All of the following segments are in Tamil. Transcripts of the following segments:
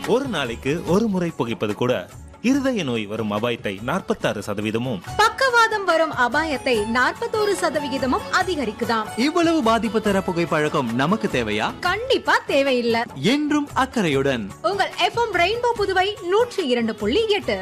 ஒரு நாளைக்கு ஒரு முறை புகைப்பது கூட இருதய நோய் வரும் அபாயத்தை நாற்பத்தாறு சதவீதமும் பக்கவாதம் வரும் அபாயத்தை நாற்பத்தோரு சதவிகிதமும் அதிகரிக்குதாம் இவ்வளவு பாதிப்பு தர புகைப்பழக்கம் நமக்கு தேவையா கண்டிப்பா தேவையில்லை என்றும் அக்கறையுடன் உங்கள் எஃப்எம் ரெயின்போ புதுவை நூற்றி இரண்டு புள்ளி எட்டு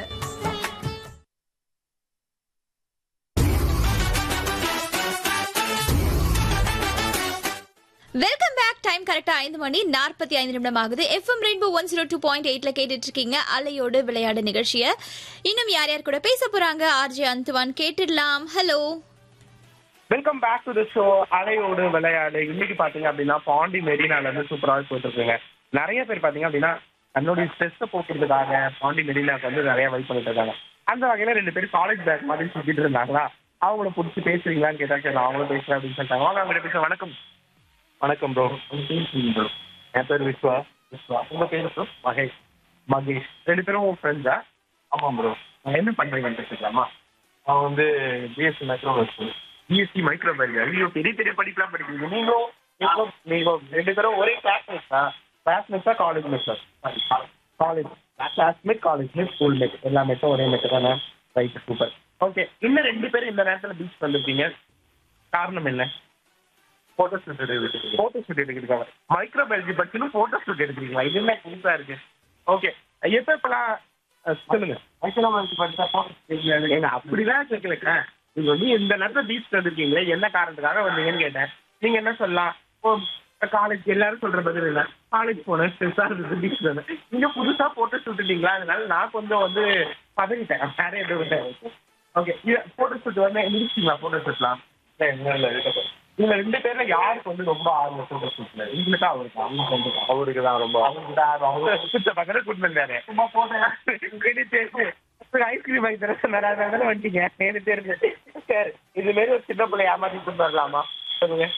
வெல்கம் பேக் டைம் கரெக்டா ஐந்து மணி நாற்பத்தி ஐந்து நிமிடம் ஆகுது FM Rainbow one zero two point எயிட்ல கேட்டுட்டு இருக்கீங்க அலையோடு விளையாடு நிகழ்ச்சிய இன்னும் யார் யார் கூட பேச போறாங்க ஆர்ஜே அந்துவான் கேட்டுடலாம் hello welcome back to the show அலையோடு விளையாடு இன்னைக்கு பாத்தீங்க அப்படின்னா பாண்டி மெரினால இருந்து சூப்பராக போயிட்டு இருக்குங்க நிறைய பேர் பாத்தீங்க அப்படின்னா தன்னுடைய ஸ்ட்ரெஸ்ஸை போக்குறதுக்காக பாண்டி மெரினாக்கு வந்து நிறைய வைப் பண்ணிட்டு இருக்காங்க அந்த வகையில ரெண்டு பேரும் காலேஜ் பேக் மாதிரி சுத்திட்டு இருந்தாங்களா அவங்கள பிடிச்சி பேசுறீங்களான்னு கேட்டா சரி நான் அவங்களும் பேசுறேன் அப்படின்னு சொல்லிட்டாங்க வாங்க அவங்க பேச வணக்கம் வணக்கம் ப்ரோ ப்ரோ என் பேர் விஸ்வா விஸ்வா உங்க பேர் ப்ரோ மகேஷ் மகேஷ் ரெண்டு பேரும் ஃப்ரெண்ட்ஸா ஆமாம் ப்ரோ என்ன பண்றீங்கன்னு பேசிக்கலாமா அவன் வந்து பிஎஸ்சி மைக்ரோபயாலஜி பிஎஸ்சி மைக்ரோபயாலஜி ஐயோ பெரிய பெரிய படிப்புலாம் படிக்கிறீங்க நீங்களும் நீங்களும் நீங்களும் ரெண்டு பேரும் ஒரே கிளாஸ்மேட்ஸா கிளாஸ்மேட்ஸா காலேஜ் மேட்ஸா college classmate college mate school mate எல்லா மேட்டும் ஒரே மேட் தானே ரைட் சூப்பர் ஓகே இன்னும் ரெண்டு பேரும் இந்த நேரத்தில் பீச் வந்திருக்கீங்க காரணம் என்ன போட்டோ ஷூட் எடுக்கிறீங்க போட்டோ ஷூட் எடுக்கிறீங்க மைக்ரோபயாலஜி படிச்சுன்னு போட்டோ ஷூட் எடுக்கிறீங்களா இது என்ன புதுசா இருக்கு ஓகே எப்போ இப்பெல்லாம் அஹ், சொல்லுங்க மைக்ரோபயாலஜி படிச்சா போட்டோ ஏங்க அப்படிலாம் கேட்கலக்கா நீங்க வந்து இந்த நேரத்தில் பீச் வந்திருக்கீங்களே என்ன காரணத்துக்காக வந்தீங்கன்னு கேட்டேன் நீங்க என்ன சொல்லலாம் ஓ காலேஜ் எல்லாரும் சொல்ற பதில் என்ன காலேஜ் போனேன் ஸ்ட்ரெஸ்ஸா இருந்தது பீச் வந்தேன் நீங்க புதுசா போட்டோ ஷூட்டுட்டீங்களா அதனால நான் கொஞ்சம் வந்து பதவிட்டேன் வேற எதுவும் ஓகே போட்டோ ஷூட் வந்து முடிச்சிங்களா போட்டோ ஷூட்லாம் நீங்க ரெண்டு பேர்ல யாருக்கு வந்து ரொம்ப ஆர்வம் போட்டோ ஷூட்ல உங்களுக்கா அவருக்கு அவங்களுக்கு வந்து அவருக்கு தான் ரொம்ப அவருக்கு தான் அவங்க சுத்த பக்கத்துல கூட்டு வந்தாரு சும்மா போட்டேன் ஐஸ்கிரீம் வாங்கி தர சொன்னாரு அதனால வந்துட்டீங்க எனக்கு தெரிஞ்சு சரி இது மாரி ஒரு சின்ன பிள்ளை ஏமாத்தி கொண்டு வரலாமா சொல்லுங்க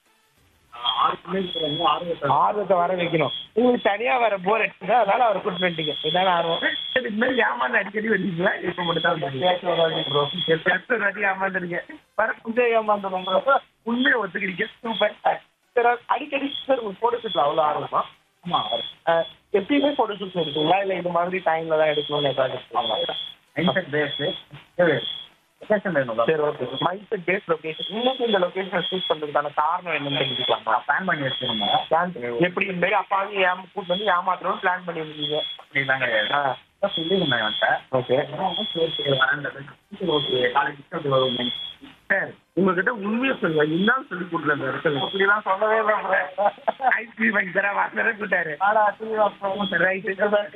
ஆர்வத்தை வர வைக்கணும் உங்களுக்கு தனியா வர போர் அடிச்சுதா அதனால அவரை கூட்டு வந்துட்டீங்க இதான ஆர்வம் சரி இந்த மாதிரி ஏமாந்து அடிக்கடி வருவீங்களா இப்ப மட்டும் தான் ப்ரோ வாட்டி ஏமாந்துருங்க வர கொஞ்சம் ஏமாந்துடும் ப்ரோ உண்மையை ஒத்துக்கிறீங்க சூப்பர் சார் அடிக்கடி சார் உங்களுக்கு போட்டோ ஷூட்ல அவ்வளோ ஆர்வமா ஆமா எப்பயுமே போட்டோ ஷூட் எடுப்பீங்களா இல்ல இந்த மாதிரி டைம்ல தான் எடுக்கணும்னு ஏதாவது சரி ஓகே மைண்ட் பேஸ் லொகேஷன் இன்னைக்கு இந்த லொகேஷன் சூஸ் பண்றதுக்கான காரணம் என்னன்னு தெரிஞ்சுக்கலாமா பிளான் பண்ணி வச்சிருந்தோம் பிளான் எப்படி இந்த மாதிரி அப்பாவி ஏமா கூட்டு வந்து ஏமாத்தணும் பிளான் பண்ணி வந்தீங்க அப்படிதாங்க சொல்லியிருந்தேன் ஓகே சார் உங்ககிட்ட உண்மையை சொல்லுங்க இன்னும் சொல்லி கொடுக்குறேன் இந்த இடத்துல அப்படிலாம் சொல்லவே இல்லை ஐஸ்கிரீம் வாங்கி தர வாங்க கூட்டாரு ரைட்டு